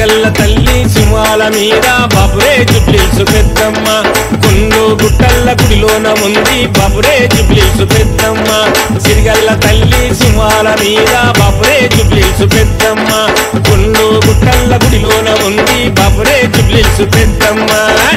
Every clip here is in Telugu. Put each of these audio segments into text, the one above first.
సిరిగల్ల తల్లి సింహాల మీద బాబురే జుబ్లీసు పెద్దమ్మ కొండు గుట్టల్ల గుడిలోన ఉంది బాబురే జుబ్లీసు పెద్దమ్మ సిరిగల్ల తల్లి సింహాల మీద బాబురే జుబ్లీసు పెద్దమ్మ కొండు గుట్టల్ల గుడిలోన ఉంది బాబురే జుబ్లీసు పెద్దమ్మ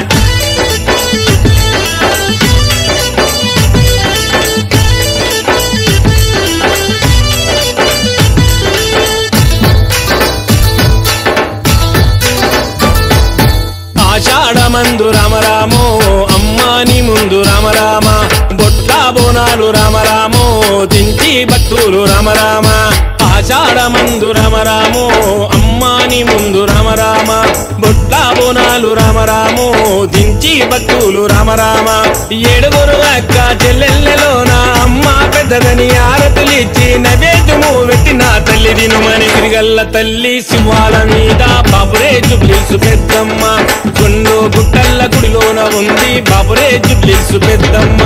ఆషాఢమందు రామరామో అమ్మాని ముందు రామరామ బొట్ల బోనాలు రామరామో దించి భక్తులు రామరామ ఆషాఢమందు రామరామో అమ్మాని ముందు రామరామ బొట్ల బోనాలు రామరామో దించి భక్తులు రామరామ ఏడుగురు అక్క చెల్లెళ్ళలోన అమ్మ పెద్దదని ఆరతులిచ్చి నైవేద్యము పెట్టిన తల్లి దినుమని తిరిగల్ల తల్లి శివాల మీద బాబురే జుబ్లీసు పెద్దమ్మ కొండు గుట్టల్ల గుడిలోన ఉంది బాబురే జుబ్లీసు పెద్దమ్మ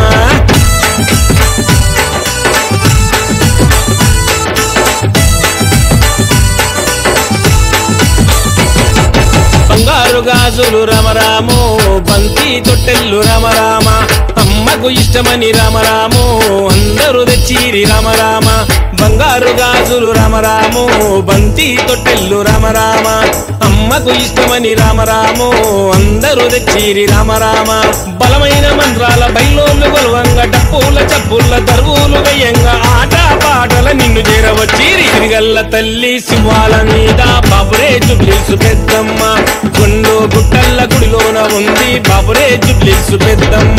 బంగారు గాజులు రామరామో బంతి తొట్టెల్లు రామరామ అమ్మకు ఇష్టమని రామరామో అందరూ తెచ్చిరి రామరామ బంగారు గాజులు రామరామో బంతి తొట్టెల్లు రామరామ అమ్మకు ఇష్టమని రామరామో అందరూ తెచ్చిరి రామరామ బలమైన మంత్రాల బయలోళ్ళు గొలవంగ డప్పుల చప్పుల దరువులు వెయ్యంగా ఆట పాటల నిన్ను చేరవచ్చిరి తిరిగల్ల తల్లి సింహాల మీద బాబురే జుబ్లీసు పెద్దమ్మ కొండు గుట్టల్ల గుడిలోన ఉంది బాబురే జుబ్లీసు పెద్దమ్మ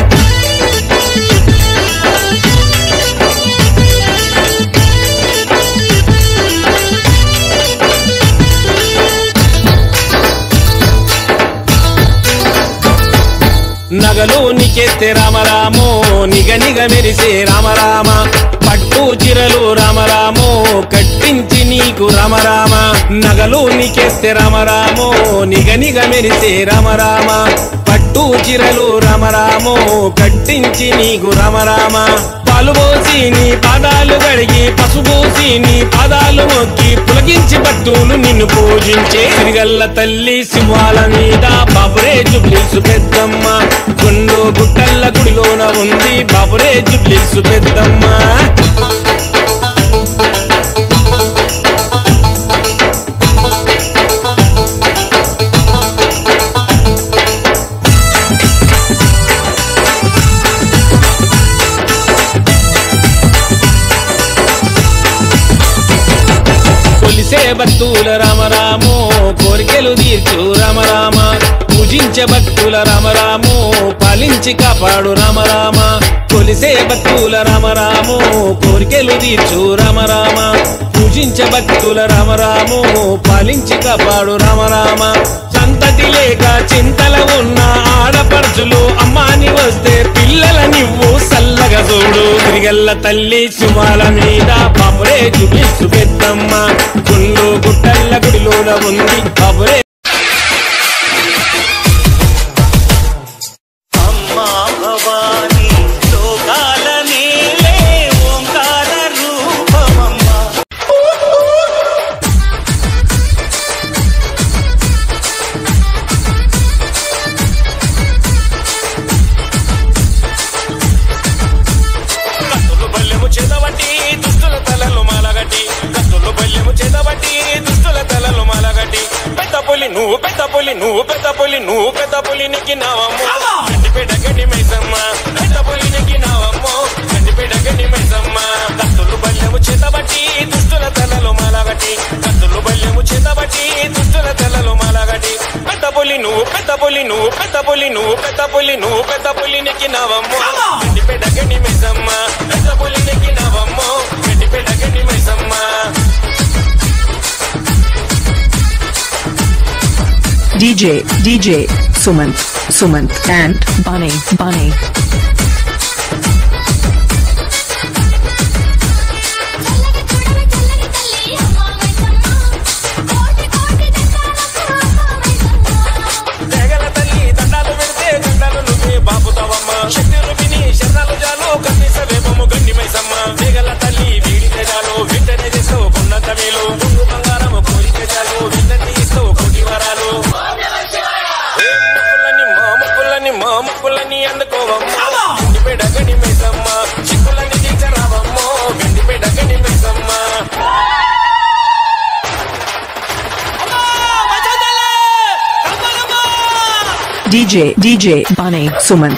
నగలు నీకెత్తే రామరామో నిగ నిగ మెరిసే రామరామ పట్టు చిరలు రామరామో కట్టించి నీకు రామరామ నగలు నీకెత్తే రామరామో నిగ నిగ మెరిసే రామరామ పట్టు చిరలు రామరామో కట్టించి నీకు రామరామ పాలు పోసి నీ పాదాలు గడిగి పసుపోసి నీ పాదాలు మొక్కి పులకించి భక్తులు నిన్ను పూజించే తిరిగల్ల తల్లి సింహాల మీద బాబురే జుబ్లీసు పెద్దమ్మ కొండు గుట్టల్ల గుడిలోన ఉంది బాబురే జుబ్లీసు పెద్దమ్మ కొలిసే భక్తుల రామరామో కోరికలు తీర్చు రామరామ పూజించే భక్తుల రామరామో పాలించి కాపాడు రామరామ కొలిసే భక్తుల రామరామో కోరికలు తీర్చు రామరామ పూజించే భక్తుల రామరామో పాలించి కాపాడు రామరామ సంతతి లేక చింతల ఉన్న ఆడపడుచులు అమ్మాని వస్తే పిల్లల నువ్వు సల్లగా చూడు తిరిగల్ల తల్లి శుభాల మీద బాబురే చూపిస్తు పెద్దమ్మ గుండు గుట్టల్ల గుడిలోన ఉంది బాబురే అమ్మా భవాని లోకాల నీలే ఓంకార రూపమమ్మా కత్తులు బల్లెము చేతబట్టి దుష్టుల తలలు మాలగట్టి కత్తులు బల్లెము చేతబట్టి దుష్టుల తలలు మాలగట్టి పెద్ద పులి నువ్వు పెద్ద పులి నువ్వు పెద్ద పులి నువ్వు పెద్ద పులి నెక్కి నావమ్మో గడ్డిపేట గడ్డి మైసమ్మ పెద్ద పులి నెక్కి నావమ్మో గడ్డిపేట గడ్డి మైసమ్మ కత్తులు బల్లెము చేతబట్టి దుష్టుల తలలు మాలగట్టి కత్తులు బల్లెము చేతబట్టి దుష్టుల తలలు మాలగట్టి పెద్ద పులి నువ్వు పెద్ద పులి నువ్వు పెద్ద పులి నువ్వు పెద్ద పులి నువ్వు పెద్ద పులి నెక్కి నావమ్మో గడ్డిపేట గడ్డి మైసమ్మ పెద్ద పులి నెక్కి నావమ్మో గడ్డిపేట గడ్డి Maisamma DJ, DJ, Sumant, Sumant, and Bunny, Bunny. తెగల తల్లి దండాలు పెడితే దండాలు నువ్వే బాపుతావమ్మ శక్తులు విని శరణాలు జాలు కన్నీస వేపము గండి మైసమ్మ తెగల తల్లి వీడితే చాలు వెంటనే చేస్తావు కొండంత మేలు గుండు బంగారము కోరితే చాలు వెంటనే ఇస్తావు కోటి DJ DJ Bunny Sumant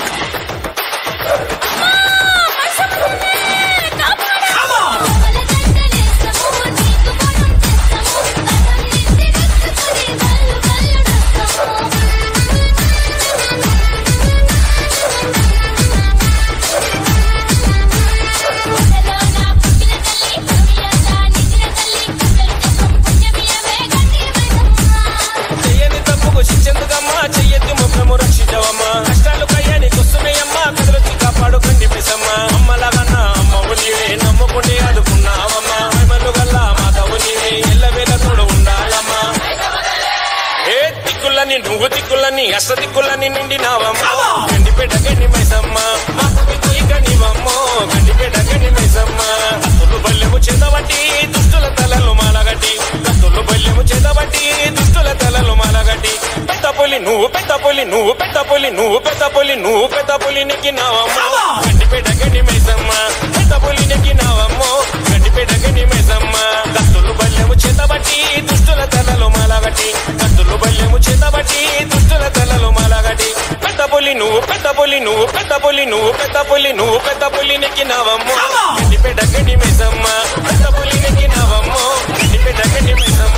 చెయ్యని తప్పుకు శిక్షెందుకమ్మా చెయ్యెత్తి ముఖము రక్షించవమ్మా కష్టాలు కయ్యని కొస్తున్నాయమ్మా కదలొచ్చి కాపాడు కండి పిసమ్మా అమ్మలాగన్నా అమ్మవు నీవే నమ్ముకుంటే ఆదుకున్నావమ్మా మహిమలు గల్ల మాధవు నీవే ఎల్లవేళ తోడు ఉండాలమ్మా ఏ దిక్కులని నువ్వు దిక్కులని అష్ట దిక్కులని నిండినావమ్మా గండిపేట గండి మైసమ్మ మాకు దిక్కు ఇక నీవమ్మో గండిపేట గండి మైసమ్మ కత్తులు బల్లెము చెందబట్టి దుష్టుల తలలు మాలగట్టి కత్తులు బల్లెము చెందబట్టి దుష్టుల తలలు మాలగట్టి పెద్ద పులి నువ్వు పెద్ద పులి నువ్వు పెద్ద పులి నువ్వు పెద్ద పులి నువ్వు పెద్ద పులి నెక్కినావమ్మో గండిపేట గండి మైసమ్మ పెద్ద పులి నెక్కినావమ్మో గండిపేట గండి మైసమ్మ కత్తులు బల్లెము చెందబట్టి దుష్టుల తలలు మాలగట్టి కత్తులు బల్లెము చెందబట్టి దుష్టుల తలలు మాలగట్టి పెద్ద పులి నువ్వు పెద్ద పులి నువ్వు పెద్ద పులి నువ్వు పెద్ద పులి నువ్వు పెద్ద పులి నెక్కినావమ్మో గండిపేట గండి మైసమ్మ పెద్ద పులి నెక్కినావమ్మో గండిపేట గండి మైసమ్మ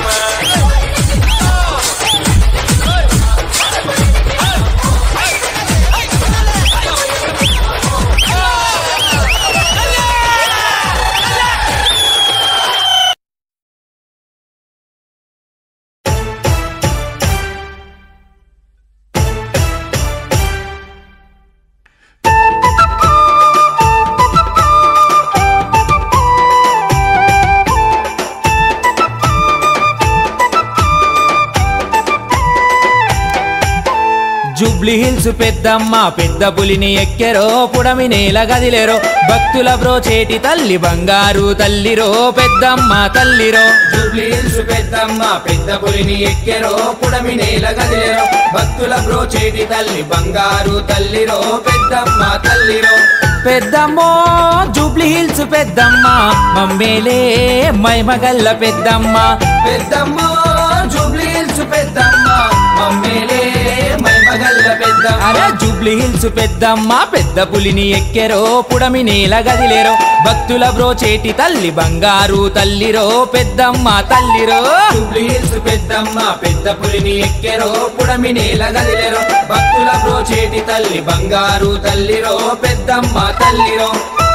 జూబ్లీ హిల్స్ పెద్దమ్మ పెద్ద పులిని ఎక్కెరో పుడమి నేల గదిలేరో భక్తుల బ్రోచేటి తల్లి బంగారు తల్లిరో పెద్దమ్మ తల్లిరో జూబ్లీ హిల్స్ పెద్దమ్మ పెద్ద పులిని ఎక్కెరో పుడమి నేల గదిలేరో భక్తుల బ్రోచేటి తల్లి బంగారు తల్లిరో పెద్దమ్మ తల్లిరో పెద్దమ్మో జూబ్లీ హిల్స్ పెద్దమ్మ మమ్మేలే మైమగల్ల పెద్దమ్మ పెద్దమ్మో జూబ్లీ హిల్స్ పెద్దమ్మ మమ్మేలే మైమగల్ల పెద్ద అరే జూబ్లీ హిల్స్ పెద్దమ్మ పెద్ద పులిని ఎక్కెరో పుడమి నేల గదిలేరో భక్తుల బ్రోచేటి తల్లి బంగారు తల్లిరో పెద్దమ్మ తల్లిరో జూబ్లీ హిల్స్ పెద్దమ్మ పెద్ద పులిని ఎక్కెరో పుడమి నేల గదిలేరో భక్తుల బ్రోచేటి తల్లి బంగారు తల్లిరో పెద్దమ్మ తల్లిరో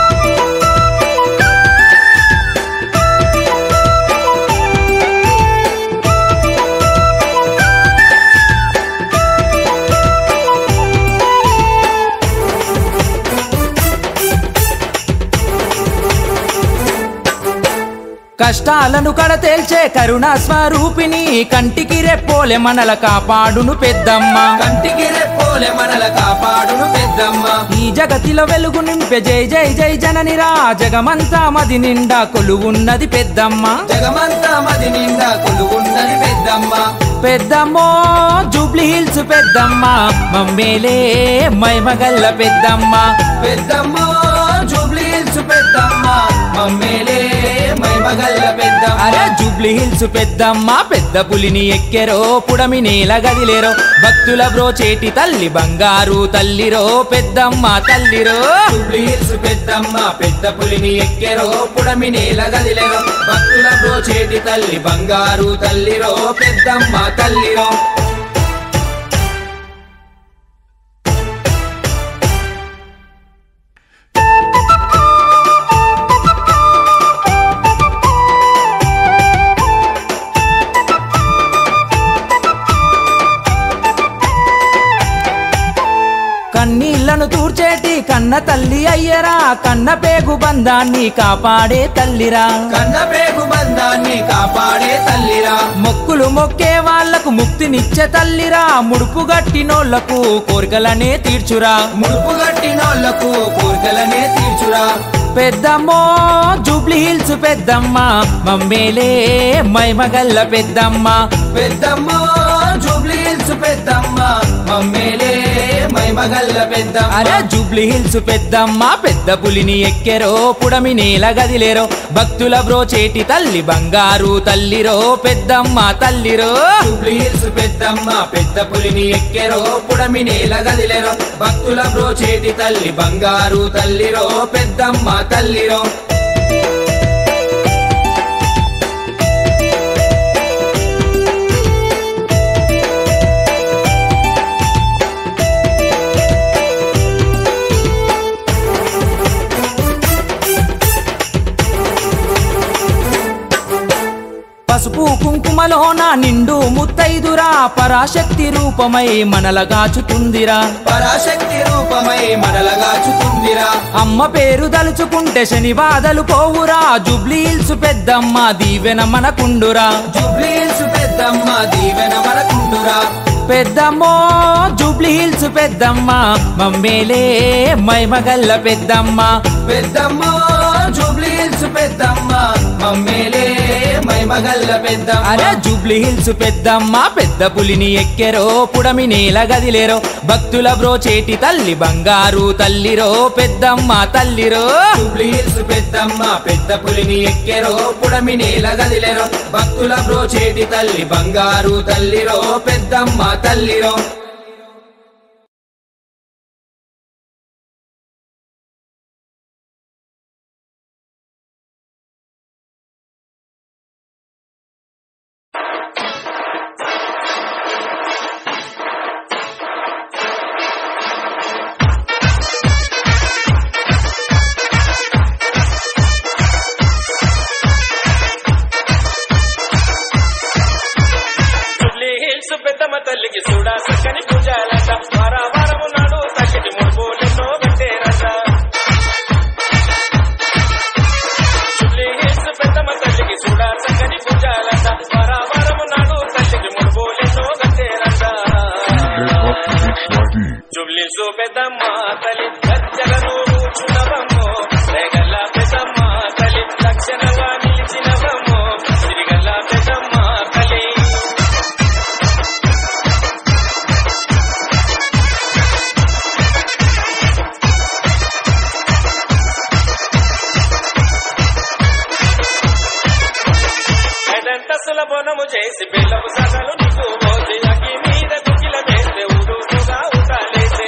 కష్టాలను కడతేల్చే కరుణా స్వరూపిణి కంటికి రెప్పోలే మనల కాపాడును పెద్దమ్మ కంటికి రెప్పోలే మనల కాపాడును పెద్దమ్మ ఈ జగతిలో వెలుగు నింపే జై జై జై జననిరా జగమంతా మది నిండా కొలువున్నది పెద్దమ్మ జగమంతా మది నిండా కొలువున్నది పెద్దమ్మ పెద్దమ్మో జూబ్లీ హిల్స్ పెద్దమ్మ మమ్మేలే మైమగల్ల పెద్దమ్మ పెద్దమ్మో జూబ్లీ హిల్స్ పెద్దమ్మ మమ్మేలే మైమగల్ల పెద్ద అరే జూబ్లీ హిల్స్ పెద్దమ్మ పెద్ద పులిని ఎక్కెరో పుడమి నేల గదిలేరో భక్తుల బ్రోచేటి తల్లి బంగారు తల్లిరో పెద్దమ్మ తల్లిరో జూబ్లీ హిల్స్ పెద్దమ్మ పెద్ద పులిని ఎక్కెరో పుడమి నేల గదిలేరో భక్తుల బ్రోచేటి తల్లి బంగారు తల్లిరో పెద్దమ్మ తల్లిరో కన్నీళ్లను తూర్చేటి కన్న తల్లి అయ్యరా కన్న పేగు బంధాన్ని కాపాడే తల్లిరా కన్న పేగు బంధాన్ని కాపాడే తల్లిరా మొక్కులు మొక్కే వాళ్లకు ముక్తినిచ్చే తల్లిరా ముడుపు గట్టినోళ్లకు కోరికలనే తీర్చురా ముడుపు గట్టినోళ్లకు కోరికలనే తీర్చురా పెద్దమ్మో జూబ్లీ హిల్స్ పెద్దమ్మ మమ్మేలే మైమగల్ల పెద్దమ్మ పెద్దమ్మో జూబ్లీ హిల్స్ పెద్దమ్మ మమ్మేలే మైమగల్ల పెద్ద అరే జూబ్లీ హిల్స్ పెద్దమ్మ పెద్ద పులిని ఎక్కెరో పుడమి నేల గదిలేరో భక్తుల బ్రో చేటి తల్లి బంగారు తల్లిరో పెద్దమ్మ తల్లిరో జూబ్లీ హిల్స్ పెద్దమ్మ పెద్ద పులిని ఎక్కెరో పుడమి నేల గదిలేరో భక్తుల బ్రో చేటి తల్లి బంగారు తల్లిరో పెద్దమ్మ తల్లిరో పసుపు కుంకుమలోన నిండు ముత్తైదురా పరాశక్తి రూపమై మనలగాచుతుందిరా పరాశక్తి రూపమై మనలగాచుతుందిరా అమ్మ పేరు దలుచుకుంటే శని బాధలు పోవురా జుబ్లీల్స్ పెద్దమ్మ దీవెన మనకుండురా జుబ్లీల్స్ పెద్దమ్మ దీవెన మనకుండురా పెద్దమ్మో జూబ్లీ హిల్స్ పెద్దమ్మ మమ్మేలే మైమగల్ల పెద్దమ్మ పెద్దమ్మ జూబ్లీ హిల్స్ పెద్దమ్మ మమ్మేలే మైమగల్ల పెద్దమ్మ అరే జూబ్లీ హిల్స్ పెద్దమ్మ పెద్ద పులిని ఎక్కెరో పుడమి నేల గదిలేరో భక్తుల బ్రో చేటి తల్లి బంగారు తల్లిరో పెద్దమ్మ తల్లిరో జూబ్లీ హిల్స్ పెద్దమ్మ పెద్ద పులిని ఎక్కెరో పుడమి నేల గదిలేరో భక్తుల బ్రో చేటి తల్లి బంగారు తల్లిరో పెద్దమ్మ తల్లిరో జుబ్లీ హిల్స్ పెద్దమ్మ తల్లికి చూడా చక్కని పూజాలట వార వారము నాడు చక్కటి ముడుపులెన్నో పెట్టేరట జుబ్లీ హిల్స్ పెద్దమ్మ తల్లికి చూడా చక్కని పూజాలట వార వారము నాడు చక్కటి ముడుపులెన్నో పెట్టేరట జుబ్లీసు పెద్దమ్మ తల్లి గజ్జలను చూడవమ్మో రేగల్ల పెద్దమ్మ తల్లి లక్షణంగా నిలిచినవమ్మో సిరిగల్ల పెద్దమ్మ తల్లి ఐదంతస్తుల బోనము చేసి బెల్లము సగలు నీకు పోసి అగ్గి మీద దుఃఖిల వేస్తే ఊరుగా ఊటాలేసే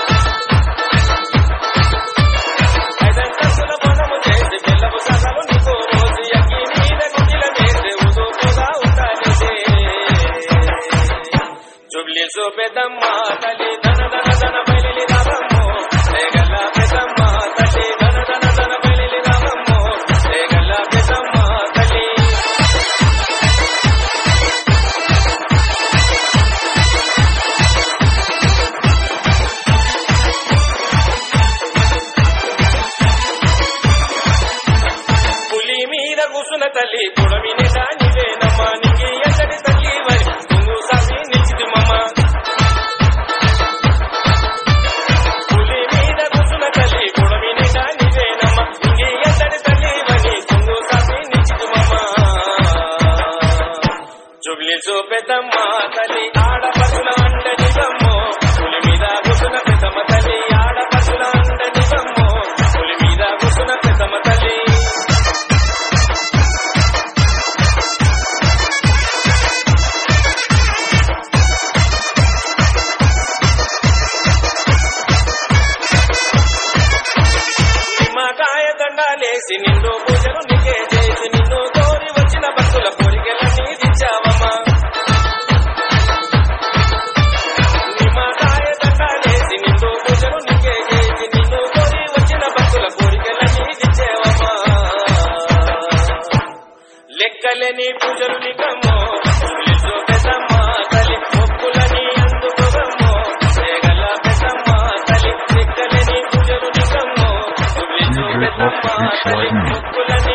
ఐదంతస్తుల బోనము చేసి బెల్లము సగలు నీకు పోసి అగ్గి మీద దుఃఖిల వేస్తే ఊరుగా ఊటాలేసే జుబ్లీ సో పెద్దమ్మ తల్లి ధన ధన ధన బయలి రావమ్మో రేగల్ల పెద్దమ్మ తల్లి ధన ధన ధన బయలి రావమ్మో రేగల్ల పెద్దమ్మ తల్లి పులి మీద కూసున్న తల్లి పుడమి నిండా నీవేనమ్మా నీకి ఎంతటి తల్లి వరి తుంగు సాసి నిలిచితి మమ్మ పులి మీద కూసున్న తల్లి పుడమి నిండా నీవేనమ్మా నీకి ఎంతటి తల్లి వరి తుంగు సాసి నిలిచితి మమ్మ జుబ్లీ చూపెద్దమ్మ తల్లి ఆడపడుల అండనివమ్మో పులి మీద కూసున్న పెద్దమ్మ తల్లి ఆడపడుల అండనివమ్మో పులి మీద కూసున్న పెద్దమ్మ తల్లి నిమ్మకాయ దండాలేసి నిన్ను పూజలు నీకే చేసి నిన్ను కోరి వచ్చిన భక్తుల కోరికలన్నీ దించావమ్మా నిమ్మకాయ దండాలేసి నిన్ను పూజలు నీకే చేసి నిన్ను కోరి వచ్చిన భక్తుల కోరికలన్నీ దించావమ్మా లెక్కలేని పూజలు నీకమ్మో పులిసో పెద్దమ్మ తల్లి మొక్కులని అందుకోవమ్మో రేగల పెద్దమ్మ తల్లి లెక్కలేని పూజలు నీకమ్మో పులిసో పెద్దమ్మ తల్లి మొక్కులని